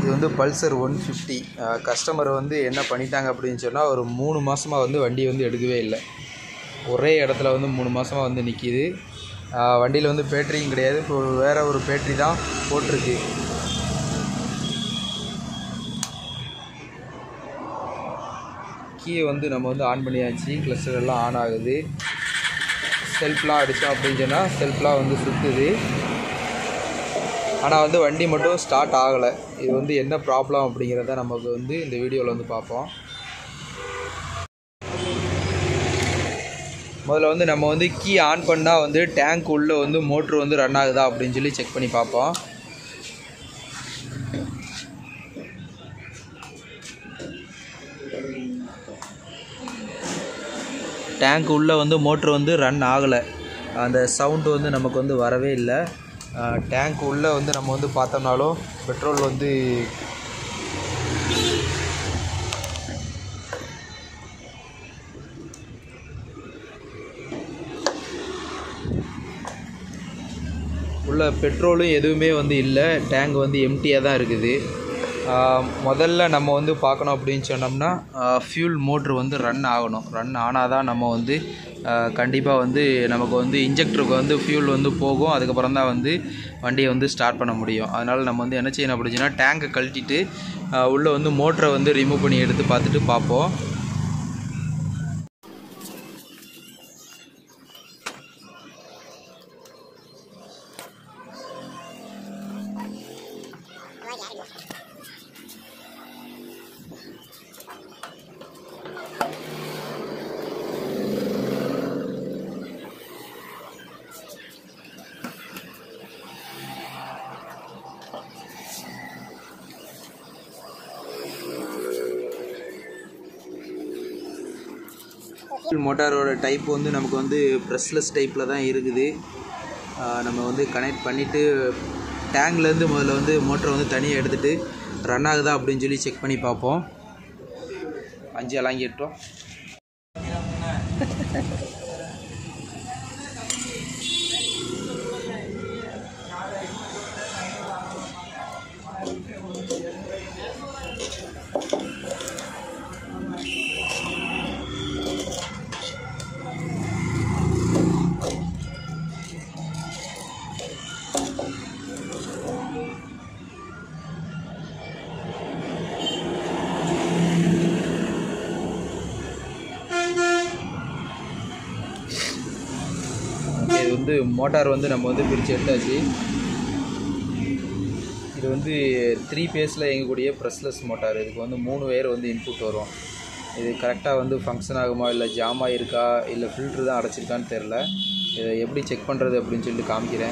இது வந்து Pulsar one fifty customer வந்து என்ன பண்ணிட்டாங்க அப்படின்னு சொன்னால் ஒரு மூணு மாதமாக வந்து வண்டி வந்து எடுக்கவே இல்லை ஒரே இடத்துல வந்து மூணு மாதமாக வந்து நிற்கிது வண்டியில் வந்து பேட்டரியும் கிடையாது இப்போ வேறு ஒரு பேட்டரி தான் போட்டிருக்கு கீயை வந்து நம்ம வந்து ஆன் பண்ணியாச்சு கிளஸ்டர் எல்லாம் ஆன் ஆகுது செல்ஃப்லாம் அடித்தோம் அப்படின்னு சொன்னால் செல்ஃப்லாம் வந்து சுற்றுது ஆனால் வந்து வண்டி மட்டும் ஸ்டார்ட் ஆகலை இது வந்து என்ன ப்ராப்ளம் அப்படிங்கிறத நமக்கு வந்து இந்த வீடியோவில் வந்து பார்ப்போம் முதல்ல வந்து நம்ம வந்து கீ ஆன் பண்ணால் வந்து டேங்க் உள்ளே வந்து மோட்ரு வந்து ரன் ஆகுதா அப்படின்னு சொல்லி செக் பண்ணி பார்ப்போம் டேங்க் உள்ளே வந்து மோட்ரு வந்து ரன் ஆகலை அந்த சவுண்டு வந்து நமக்கு வந்து வரவே இல்லை டேங்க் உள்ளே வந்து நம்ம வந்து பார்த்தோம்னாலும் பெட்ரோல் வந்து உள்ள பெட்ரோலும் எதுவுமே வந்து இல்லை டேங்க் வந்து எம்டியாக தான் இருக்குது ஆஹ் முதல்ல நம்ம வந்து பார்க்கணும் அப்படின்னு சொன்னோம்னா ஃபியூல் மோட்ரு வந்து ரன் ஆகணும் ரன் ஆனால் தான் நம்ம வந்து கண்டிப்பாக வந்து நமக்கு வந்து இன்ஜெக்டருக்கு வந்து ஃபியூல் வந்து போகும் அதுக்கப்புறம் தான் வந்து வண்டியை வந்து ஸ்டார்ட் பண்ண முடியும் அதனால் நம்ம வந்து என்ன செய்யணும் அப்படின்னு சொன்னால் டேங்கை கழட்டிட்டு ஆஹ் உள்ளே வந்து மோட்டரை வந்து ரிமூவ் பண்ணி எடுத்து பார்த்துட்டு பார்ப்போம் மோட்டாரோட டைப் வந்து நமக்கு வந்து ப்ரெஸ்லெஸ் டைப்பில் தான் இருக்குது ஆஹ் நம்ம வந்து கனெக்ட் பண்ணிவிட்டு டேங்க்லேருந்து முதல்ல வந்து மோட்டரை வந்து தனியாக எடுத்துகிட்டு ரன் ஆகுதா அப்படின்னு சொல்லி செக் பண்ணி பார்ப்போம் அஞ்சு அலாங்கிட்டோம் ஓகே இது வந்து மோட்டார் வந்து நம்ம வந்து பிரித்து எடுத்தாச்சு இது வந்து த்ரீ ஃபேஸில் இயங்கக்கூடிய ப்ரெஸ்லெஸ் மோட்டார் இதுக்கு வந்து மூணு வேர் வந்து இன்புட் வரும் இது கரெக்டாக வந்து ஃபங்க்ஷன் ஆகுமா இல்லை ஜாம் ஆகிருக்கா இல்லை ஃபில்ட்ரு தான் அடைச்சிருக்கான்னு தெரில இதை எப்படி செக் பண்ணுறது அப்படின்னு சொல்லிட்டு காமிக்கிறேன்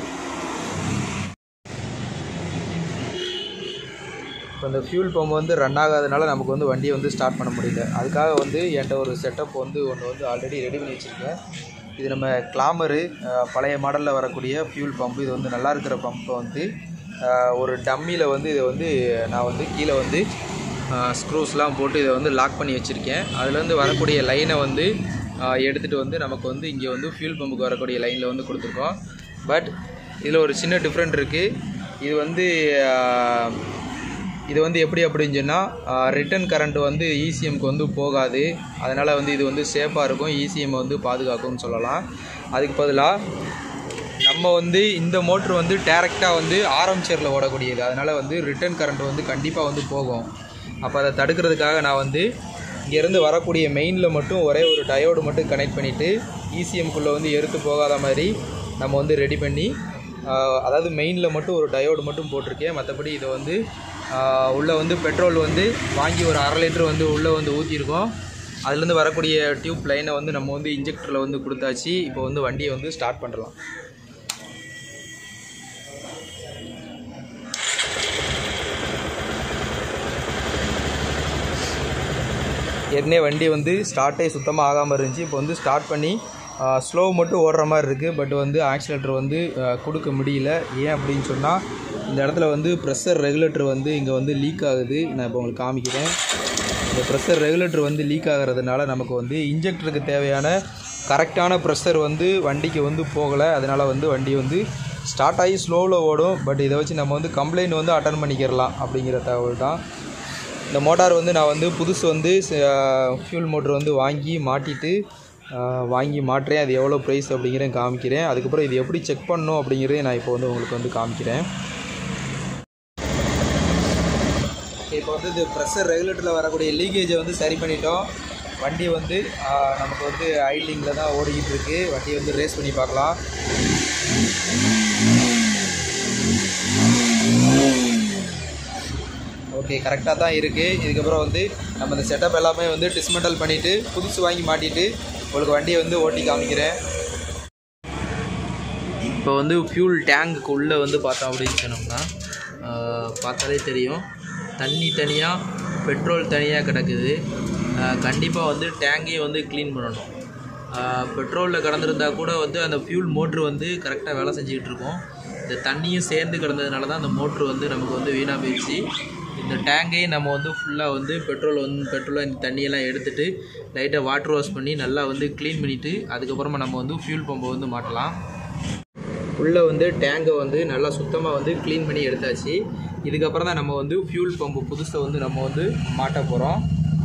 இப்போ இந்த ஃபியூல் பம்ப் வந்து ரன் ஆகாதனால நமக்கு வந்து வண்டியை வந்து ஸ்டார்ட் பண்ண முடியல அதுக்காக வந்து என்கிட்ட ஒரு செட்டப் வந்து ஒன்று வந்து ஆல்ரெடி ரெடி பண்ணி வச்சுருக்கேன் இது நம்ம கிளாமரு அஹ், பழைய மாடலில் வரக்கூடிய ஃபியூல் பம்பு இது வந்து நல்லா இருக்கிற பம்பை வந்து அஹ், ஒரு டம்மியில் வந்து இதை வந்து நான் வந்து கீழே வந்து ஸ்க்ரூஸ்லாம் போட்டு இதை வந்து லாக் பண்ணி வச்சுருக்கேன் அதுலேருந்து வரக்கூடிய லைனை வந்து எடுத்துகிட்டு வந்து நமக்கு வந்து இங்கே வந்து ஃபியூல் பம்புக்கு வரக்கூடிய லைனில் வந்து கொடுத்துருக்கோம் பட் இதில் ஒரு சின்ன டிஃப்ரெண்ட் இருக்குது இது வந்து அஹ், இது வந்து எப்படி அப்படின்னு சொன்னால் ரிட்டர்ன் கரண்ட் வந்து இசிஎம்க்கு வந்து போகாது அதனால் வந்து இது வந்து சேஃபாக இருக்கும் இசிஎம் வந்து பாதுகாக்கும்னு சொல்லலாம் அதுக்கு பதிலாக நம்ம வந்து இந்த மோட்ரு வந்து டேரெக்டாக வந்து ஆரம்ச்சேரில் ஓடக்கூடியது அதனால் வந்து ரிட்டர்ன் கரண்ட் வந்து கண்டிப்பாக வந்து போகும் அப்போ அதை தடுக்கிறதுக்காக நான் வந்து இங்கேருந்து வரக்கூடிய மெயினில் மட்டும் ஒரே ஒரு டயோடு மட்டும் கனெக்ட் பண்ணிவிட்டு இசிஎம்குள்ளே வந்து எருத்து போகாத மாதிரி நம்ம வந்து ரெடி பண்ணி ஆஹ், அதாவது மெயினில் மட்டும் ஒரு டயோடு மட்டும் போட்டிருக்கேன் மற்றபடி இதை வந்து ஆஹ், உள்ளே வந்து பெட்ரோல் வந்து வாங்கி ஒரு அரை லிட்டர் வந்து உள்ளே வந்து ஊற்றிருக்கோம் அதுலேருந்து வரக்கூடிய டியூப் லைனை வந்து நம்ம வந்து இன்ஜெக்டரில் வந்து கொடுத்தாச்சு இப்போ வந்து வண்டியை வந்து ஸ்டார்ட் பண்ணலாம் ஏற்கனவே வண்டி வந்து ஸ்டார்ட்டே சுத்தமாக ஆகாமல் இருந்துச்சு இப்போ வந்து ஸ்டார்ட் பண்ணி ஸ்லோ மட்டும் ஓடுற மாதிரி இருக்குது பட் வந்து ஆக்சிலேட்டர் வந்து ஆஹ், கொடுக்க முடியல ஏன் அப்படின்னு சொன்னால் இந்த இடத்துல வந்து ப்ரெஷர் ரெகுலேட்டர் வந்து இங்கே வந்து லீக் ஆகுது நான் இப்போ உங்களுக்கு காமிக்கிறேன் இந்த ப்ரெஷர் ரெகுலேட்டர் வந்து லீக் ஆகிறதுனால நமக்கு வந்து இன்ஜெக்டருக்கு தேவையான கரெக்டான ப்ரெஷர் வந்து வண்டிக்கு வந்து போகலை அதனால் வந்து வண்டி வந்து ஸ்டார்ட் ஆகி ஸ்லோவில் ஓடும் பட் இதை வச்சு நம்ம வந்து கம்ப்ளைண்ட் வந்து அட்டன் பண்ணிக்கிறலாம் அப்படிங்கிற தகவல் தான் இந்த மோட்டார் வந்து நான் வந்து புதுசு வந்து ஃபியூல் மோட்ரு வந்து வாங்கி மாட்டிட்டு அஹ், வாங்கி மாட்டுறேன் அது எவ்வளோ ப்ரைஸ் அப்படிங்கிறத காமிக்கிறேன் அதுக்கப்புறம் இது எப்படி செக் பண்ணணும் அப்படிங்கிறதையும் நான் இப்போ வந்து உங்களுக்கு வந்து காமிக்கிறேன் இப்போ வந்து இது ப்ரெஷர் ரெகுலேட்டரில் வரக்கூடிய லீக்கேஜை வந்து சரி பண்ணிட்டோம் வண்டி வந்து ஆஹ், நமக்கு வந்து ஐட்லிங்கில் தான் ஓடிக்கிட்டு இருக்கு வண்டியை வந்து ரேஸ் பண்ணி பார்க்கலாம் ஓகே கரெக்டாக தான் இருக்குது இதுக்கப்புறம் வந்து நம்ம இந்த செட்டப் எல்லாமே வந்து டிஸ்மெண்டல் பண்ணிவிட்டு புதுசு வாங்கி மாட்டிட்டு உங்களுக்கு வண்டியை வந்து ஓட்டி காமிக்கிறேன் இப்போ வந்து ஃபியூல் டேங்க்கு உள்ளே வந்து பார்த்தோம் அப்படின்னு சொன்னோம்னா ஆஹ், பார்த்தாலே தெரியும் தண்ணி தனியாக பெட்ரோல் தனியாக கிடக்குது கண்டிப்பாக வந்து டேங்கையும் வந்து க்ளீன் பண்ணணும் பெட்ரோலில் கடந்திருந்தா கூட வந்து அந்த ஃபியூல் மோட்ரு வந்து கரெக்டாக வேலை செஞ்சுக்கிட்டு இருக்கும் இந்த தண்ணியும் சேர்ந்து கிடந்ததுனால தான் அந்த மோட்ரு வந்து நமக்கு வந்து வீணாக போயிடுச்சு இந்த டேங்கையும் நம்ம வந்து ஃபுல்லாக வந்து பெட்ரோல் வந்து பெட்ரோலாக இந்த தண்ணியெல்லாம் எடுத்துட்டு லைட்டாக வாட்டர் வாஷ் பண்ணி நல்லா வந்து க்ளீன் பண்ணிவிட்டு அதுக்கப்புறமா நம்ம வந்து ஃபியூல் பம்பை வந்து மாட்டலாம் உள்ளே வந்து டேங்கை வந்து நல்லா சுத்தமாக வந்து க்ளீன் பண்ணி எடுத்தாச்சு இதுக்கப்புறம் தான் நம்ம வந்து ஃபியூல் பம்பு புதுசை வந்து நம்ம வந்து மாட்ட போகிறோம்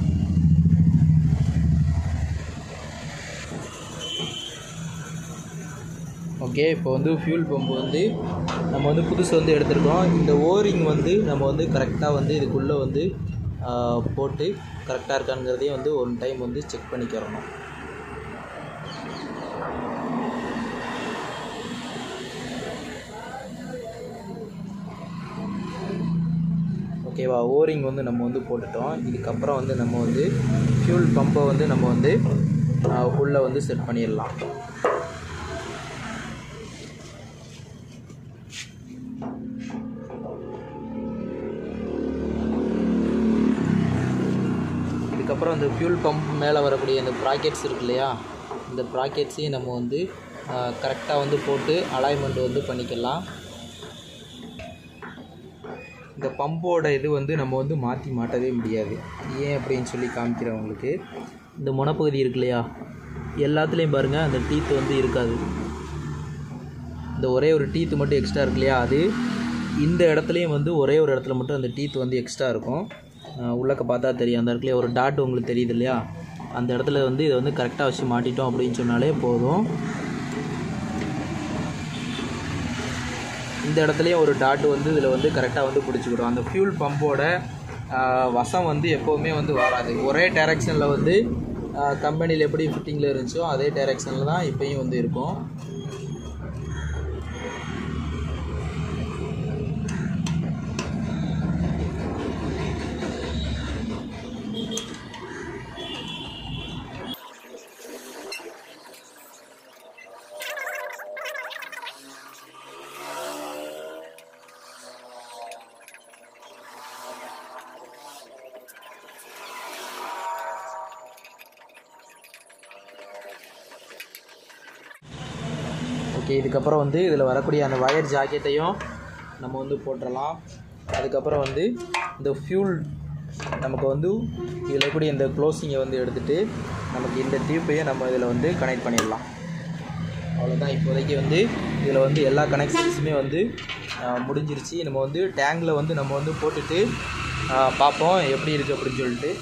ஓகே இப்போ வந்து ஃபியூல் பம்பு வந்து நம்ம வந்து புதுசு வந்து எடுத்திருக்கோம் இந்த ஓரிங் வந்து நம்ம வந்து கரெக்டாக வந்து இதுக்குள்ளே வந்து ஆ, போட்டு கரெக்டாக இருக்காங்கிறதையும் வந்து ஒன் டைம் வந்து செக் பண்ணிக்கிறணும் ஓகேவா ஓரிங் வந்து நம்ம வந்து போட்டுட்டோம் இதுக்கப்புறம் வந்து நம்ம வந்து ஃபியூல் பம்பை வந்து நம்ம வந்து உள்ளே வந்து செட் பண்ணிடலாம் இதுக்கப்புறம் இந்த ஃபியூல் பம்ப் மேலே வரக்கூடிய இந்த ப்ராக்கெட்ஸ் இருக்கு இல்லையா இந்த ப்ராக்கெட்ஸையும் நம்ம வந்து கரெக்டாக வந்து போட்டு அலைன்மெண்ட் வந்து பண்ணிக்கலாம் இந்த பம்போட இது வந்து நம்ம வந்து மாற்றி மாட்டவே முடியாது ஏன் அப்படின்னு சொல்லி காமிக்கிறேன் உங்களுக்கு இந்த முனப்பகுதி இருக்கு இல்லையா எல்லாத்துலேயும் பாருங்கள் அந்த டீத் வந்து இருக்காது இந்த ஒரே ஒரு டீத்து மட்டும் எக்ஸ்ட்ரா இருக்கு இல்லையா அது இந்த இடத்துலையும் வந்து ஒரே ஒரு இடத்துல மட்டும் அந்த டீத் வந்து எக்ஸ்ட்ரா இருக்கும் அஹ் உள்ளக்க பார்த்தா தெரியும் அந்த இடத்துல ஒரு டாட் உங்களுக்கு தெரியுது இல்லையா அந்த இடத்துல வந்து இதை வந்து கரெக்டாக வச்சு மாட்டிட்டோம் அப்படின்னு சொன்னாலே போதும் இந்த இடத்துலையும் ஒரு டாட் வந்து இதில் வந்து கரெக்டாக வந்து பிடிச்சிக்கிடும் அந்த ஃபியூல் பம்போட வசம் வந்து எப்போவுமே வந்து வராது ஒரே டைரக்ஷனில் வந்து கம்பெனியில் எப்படி ஃபிட்டிங்கில் இருந்துச்சோ அதே டைரக்ஷனில் தான் இப்பயும் வந்து இருக்கும் ஓகே இதுக்கப்புறம் வந்து இதில் வரக்கூடிய அந்த வயர் ஜாக்கெட்டையும் நம்ம வந்து போட்டுடலாம் அதுக்கப்புறம் வந்து இந்த ஃபியூல் நமக்கு வந்து இதில் இருக்கக்கூடிய இந்த க்ளோசிங்கை வந்து எடுத்துகிட்டு நமக்கு இந்த டியூப்பையும் நம்ம இதில் வந்து கனெக்ட் பண்ணிடலாம் அவ்வளோதான் இப்போதைக்கு வந்து இதில் வந்து எல்லா கனெக்ஷன்ஸுமே வந்து ஆஹ், முடிஞ்சிருச்சு நம்ம வந்து டேங்கில் வந்து நம்ம வந்து போட்டுட்டு ஆஹ், பார்ப்போம் எப்படி இருக்குது அப்படின்னு சொல்லிட்டு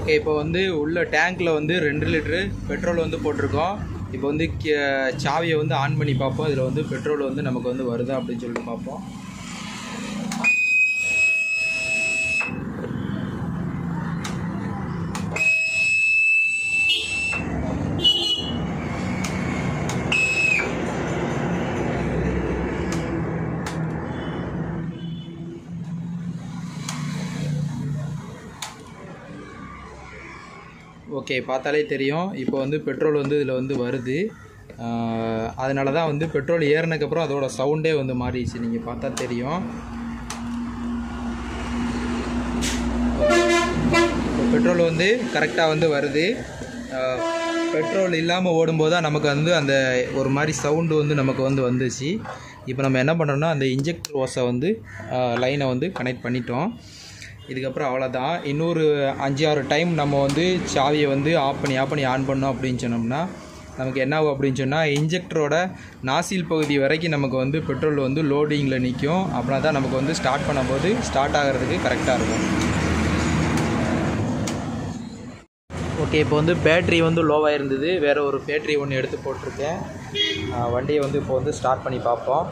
ஓகே இப்போ வந்து உள்ள டேங்க்கில் வந்து ரெண்டு லிட்ரு பெட்ரோல் வந்து போட்டிருக்கோம் இப்போ வந்து கே- சாவியை வந்து ஆன் பண்ணி பார்ப்போம் இதில் வந்து பெட்ரோல் வந்து நமக்கு வந்து வருதா அப்படின்னு சொல்லிட்டு பார்ப்போம் ஓகே பார்த்தாலே தெரியும் இப்போ வந்து பெட்ரோல் வந்து இதில் வந்து வருது அதனால தான் வந்து பெட்ரோல் ஏறினதுக்கப்புறம் அதோட சவுண்டே வந்து மாறிடுச்சு நீங்கள் பார்த்தா தெரியும் இப்போ பெட்ரோல் வந்து கரெக்டாக வந்து வருது ஆஹ் பெட்ரோல் இல்லாமல் ஓடும்போது தான் நமக்கு வந்து அந்த ஒரு மாதிரி சவுண்டு வந்து நமக்கு வந்து வந்துச்சு இப்போ நம்ம என்ன பண்ணுறோம்னா அந்த இன்ஜெக்டர் ஓஸை வந்து லைனை வந்து கனெக்ட் பண்ணிட்டோம் இதுக்கப்புறம் அவ்வளோதான் இன்னொரு அஞ்சு ஆறு டைம் நம்ம வந்து சாவியை வந்து ஆஃப் பண்ணி ஆஃப் பண்ணி ஆன் பண்ணோம் அப்படின்னு சொன்னோம்னா நமக்கு என்ன ஆகும் அப்படின்னு சொன்னால் இன்ஜெக்டரோட நாசில் பகுதி வரைக்கும் நமக்கு வந்து பெட்ரோல் வந்து லோடிங்கில் நிற்கும் அப்படின்னா தான் நமக்கு வந்து ஸ்டார்ட் பண்ணும்போது ஸ்டார்ட் ஆகிறதுக்கு கரெக்டாக இருக்கும் ஓகே இப்போ வந்து பேட்ரி வந்து லோவாக இருந்தது வேறு ஒரு பேட்ரி ஒன்று எடுத்து போட்டிருக்கேன் ஆ, வண்டியை வந்து இப்போ வந்து ஸ்டார்ட் பண்ணி பார்ப்போம்